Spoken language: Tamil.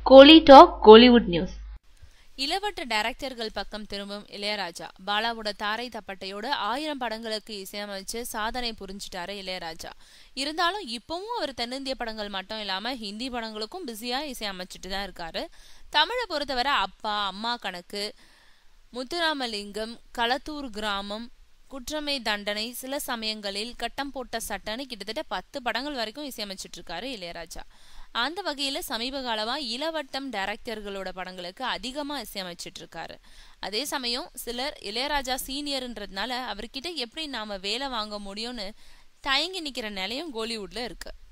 கோலி டாக் கோலிவுட் நியூஸ் இளவட்ட டைரக்டர்கள் பக்கம் திரும்பும் இளையராஜா பாலாவோட தாரை தப்பட்டையோட ஆயிரம் படங்களுக்கு இசையமைச்சு சாதனை புரிஞ்சிட்டாரு இளையராஜா இருந்தாலும் இப்பவும் அவர் தென்னிந்திய படங்கள் மட்டும் இல்லாம ஹிந்தி படங்களுக்கும் பிஸியா இசையமைச்சிட்டு தான் இருக்காரு தமிழை பொறுத்தவரை அப்பா அம்மா கணக்கு முத்துராமலிங்கம் களத்தூர் கிராமம் குற்றமை தண்டனை சில சமயங்களில் கட்டம் போட்ட சட்டன்னு கிட்டத்தட்ட பத்து படங்கள் வரைக்கும் இசையமைச்சிட்டு இருக்காரு இளையராஜா அந்த வகையில சமீப காலமா இளவட்டம் டைரக்டர்களோட படங்களுக்கு அதிகமா இசையமைச்சிட்டு இருக்காரு அதே சமயம் சிலர் இளையராஜா சீனியர்ன்றதுனால அவர்கிட்ட எப்படி நாம வேலை வாங்க முடியும்னு தயங்கி நிக்கிற நிலையும் கோலிவுட்ல இருக்கு